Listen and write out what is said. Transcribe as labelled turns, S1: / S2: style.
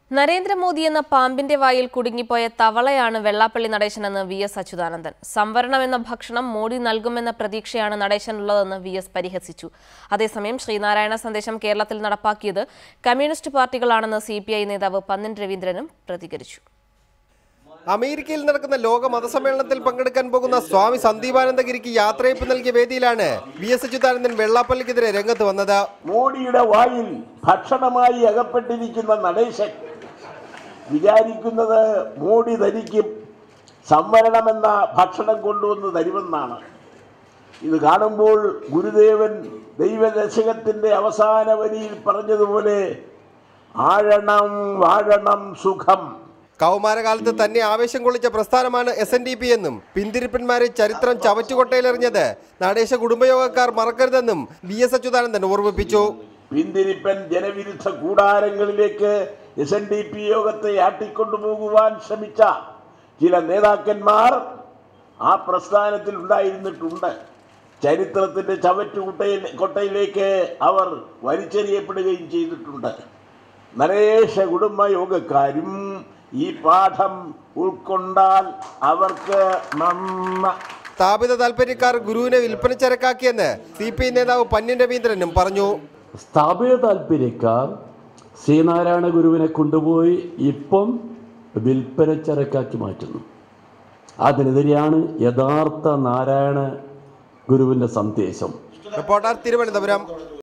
S1: നരേന്ദ്രമോദി എന്ന പാമ്പിന്റെ വായിൽ കുടുങ്ങിപ്പോയ തവളയാണ് വെള്ളാപ്പള്ളി നടേശനെന്ന് വി എസ് അച്യുതാനന്ദൻ സംവരണം എന്ന ഭക്ഷണം മോഡി നൽകുമെന്ന പ്രതീക്ഷയാണ് നടേശനുള്ളതെന്ന് വി എസ് പരിഹസിച്ചു അതേസമയം ശ്രീനാരായണ സന്ദേശം കേരളത്തിൽ നടപ്പാക്കിയത് കമ്മ്യൂണിസ്റ്റ് പാർട്ടികളാണെന്ന് സി പി ഐ നേതാവ് പന്നിൻ രവീന്ദ്രനും പ്രതികരിച്ചു
S2: അമേരിക്കയിൽ നടക്കുന്ന ലോക മതസമ്മേളനത്തിൽ പങ്കെടുക്കാൻ പോകുന്ന സ്വാമി സന്ദീപാനന്ദഗിരിക്ക് യാത്രയപ്പ് നൽകിയ വേദിയിലാണ് വി എസ് അച്യുതാനന്ദൻ വെള്ളാപ്പള്ളിക്കെതിരെ രംഗത്ത് വന്നത്
S3: മോഡിയുടെ വായിൽ ഭക്ഷണമായി അകപ്പെട്ടിരിക്കുന്ന നടേശൻ വിചാരിക്കുന്നത് മോഡി ധരിക്കും സംവരണമെന്ന ഭക്ഷണം കൊണ്ടുവന്ന് തരുമെന്നാണ് ഇത് കാണുമ്പോൾ ഗുരുദേവൻ ദൈവദശകത്തിൻ്റെ അവസാന വരിയിൽ പറഞ്ഞതുപോലെ ആഴണം വാഴണം സുഖം
S2: കൗമാരകാലത്ത് തന്നെ ആവേശം കൊള്ളിച്ച പ്രസ്ഥാനമാണ് എസ് എൻ ഡി പി എന്നും പിന്തിരിപ്പന്മാരെ ചരിത്രം ചവറ്റുകൊട്ടയിലെറിഞ്ഞത് നടേശ കുടുംബയോഗക്കാർ മറക്കരുതെന്നും വി എസ് അച്യുതാനന്ദൻ ഓർമ്മിപ്പിച്ചു
S3: പിന്തിരിപ്പൻ ജനവിരുദ്ധ കൂടാരങ്ങളിലേക്ക് എസ് എൻ ഡി പി യോഗത്തെ ആട്ടിക്കൊണ്ടുപോകുവാൻ ശ്രമിച്ച ചില നേതാക്കന്മാർ ആ പ്രസ്ഥാനത്തിൽ ഉണ്ടായിരുന്നിട്ടുണ്ട് ചരിത്രത്തിന്റെ ചവറ്റുകുട്ടയിൽ കൊട്ടയിലേക്ക് അവർ വലിച്ചെറിയപ്പെടുകയും ചെയ്തിട്ടുണ്ട് നരേശ കുടുംബ യോഗക്കാരും ഈ പാഠം ഉൾക്കൊണ്ടാൽ അവർക്ക് നന്ന
S2: സ്ഥാപിത താൽപര്യക്കാർ ഗുരുവിനെ വിൽപ്പനച്ചരക്കാക്കിയെന്ന് സി പി ഐ നേതാവ് പന്യൻ രവീന്ദ്രനും പറഞ്ഞു
S4: സ്ഥാപിത താല്പര്യക്കാർ ശ്രീനാരായണ ഗുരുവിനെ കൊണ്ടുപോയി ഇപ്പം വിൽപ്പനച്ചരക്കാക്കി മാറ്റുന്നു അതിനെതിരെയാണ് യഥാർത്ഥ നാരായണ ഗുരുവിൻ്റെ സന്ദേശം
S2: റിപ്പോർട്ടർ തിരുവനന്തപുരം